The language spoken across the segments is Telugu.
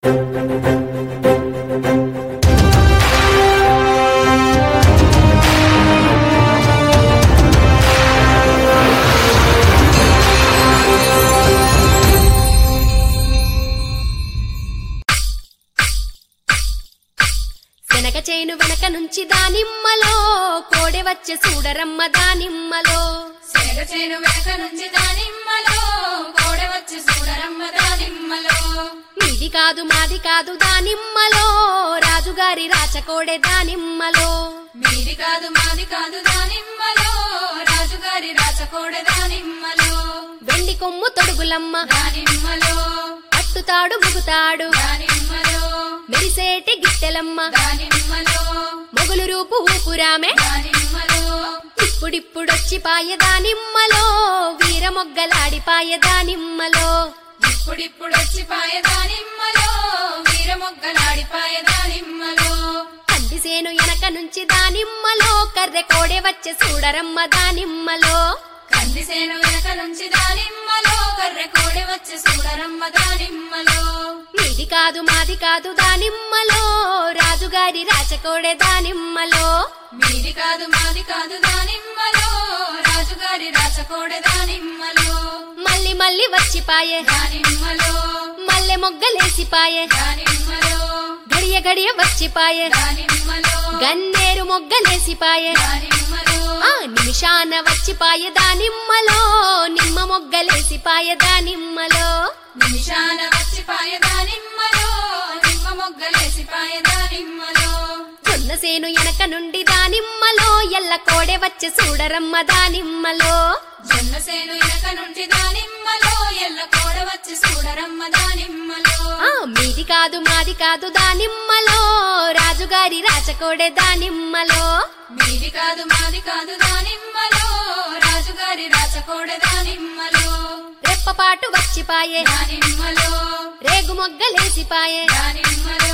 వెనక చేను వెనక నుంచి దానిమ్మలో కోడె వచ్చే చూడరమ్మ దానిమ్మలో శనగ చేను వెనక నుంచి దానిమ్మలో కోడ వచ్చి చూడరమ్మ దానిమ్మలో మీది కాదు మాది కాదు దానిమ్మలో రాజుగారి రాచకోడె దానిమ్మలో మీది కాదు మాది కాదు దానిమ్మలో రాజుగారి రాచకోడ దానిమ్మలో వెండి కొమ్ము తొడుగులమ్మ దానిమ్మలో పట్టుతాడు ముగుతాడు దానిమ్మలో మెరిసేటి గిట్టెలమ్మ దానిమ్మలో మొగులు రూపు ఊపురామే దానిమ్మలో ఇప్పుడిప్పుడొచ్చి పాయ దానిమ్మలో వీర మొగ్గలాడి పాయ దానిమ్మలో ఇప్పుడిప్పుడు వచ్చి పాయ దానిమ్మలో వీరమొగ్గలాడిపాయ దానిమ్మలో కందిసేను ఎనక నుంచి దానిమ్మలో కర్రె కోడె వచ్చే చూడరమ్మ దానిమ్మలో కందిసేను వెనక నుంచి దానిమ్మలో కర్రె కోడి వచ్చి చూడరమ్మ దానిమ్మలో మీది కాదు మాది కాదు దానిమ్మలో రాజుగారి రాచకోడె దానిమ్మలో మీది కాదు మాది కాదు దానిమ్మలో రాజుగారి రాచకోడ దానిమ్మలో మళ్ళీ మళ్ళీ వచ్చిపాయే దానిమ్మలో మల్లె మొగ్గలేసిపాయే దానిమ్మలో గడియ గడియ వచ్చిపాయే దానిమ్మలో గన్నేరు మొగ్గలేసిపాయే దానిమ్మలో ఆ నిమిషాన వచ్చిపాయే దానిమ్మలో నిమ్మ మొగ్గలేసిపాయే దానిమ్మలో నిమిషాన వచ్చి పాయ దానిమ్మలో నిమ్మ మొగ్గలేసి పాయ దానిమ్మలో జొన్నసేను ఎనక నుండి దానిమ్మలో ఎల్ల కోడె వచ్చే చూడరమ్మ దానిమ్మలో జొన్నసేను ఇనక నుండి దానిమ్మలో ఎల్ల కోడ వచ్చి చూడరమ్మ దానిమ్మలో ఆ మీది కాదు మాది కాదు దానిమ్మలో రాజుగారి రాచకోడె దానిమ్మలో మీది కాదు మాది కాదు దానిమ్మలో రాజుగారి రాచకోడ దానిమ్మలో రెప్పపాటు వచ్చిపాయే దానిమ్మలో రేగు మొగ్గలేసిపాయే దానిమ్మలో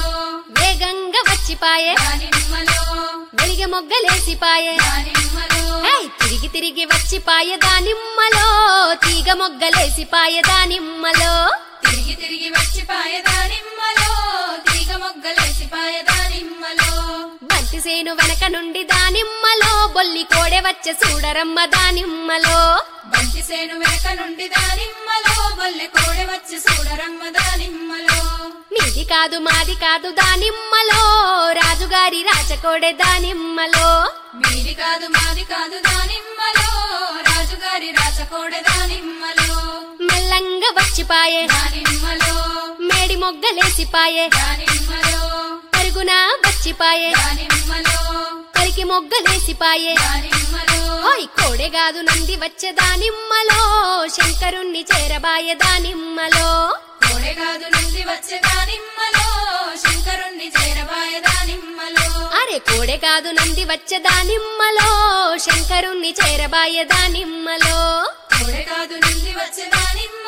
వేగంగా వచ్చిపాయే దానిమ్మలో వెలిగె మొగ్గలేసిపాయే దానిమ్మలో ఏయ్, తిరిగి తిరిగి వచ్చిపాయే దానిమ్మలో తీగ మొగ్గలేసిపాయే దానిమ్మలో తిరిగి తిరిగి వచ్చి పాయ దానిమ్మలో తీగ మొగ్గలేసి పాయ దానిమ్మలో బంతి సేను వెనక నుండి దానిమ్మలో బొల్లి కోడె వచ్చే చూడరమ్మ దానిమ్మలో బంతి సేను వెనక నుండి దానిమ్మలో బల్లె కోడె వచ్చి చూడరమ్మ దానిమ్మలో మీది కాదు మాది కాదు దానిమ్మలో రాజుగారి రాచకోడె దానిమ్మలో మీది కాదు మాది కాదు దానిమ్మలో రాజుగారి రాచకోడ దానిమ్మలో మెల్లంగా వచ్చిపాయే దానిమ్మలో మేడి మొగ్గలేసిపాయే దానిమ్మలో పరుగున వచ్చిపాయే దానిమ్మలో పరికి మొగ్గలేసిపాయే దానిమ్మలో ఓయ్ కోడె కాదు నంది వచ్చే దానిమ్మలో శంకరుణ్ణి చేరబాయే దానిమ్మలో కోడె కాదు నుండి వచ్చే దానిమ్మలో శంకరుణ్ణి చేరబాయ దానిమ్మలో అరే కోడె కాదు నంది వచ్చే దానిమ్మలో శంకరుణ్ణి చేరబాయే దానిమ్మలో కోడె కాదు నుండి వచ్చే దానిమ్మలో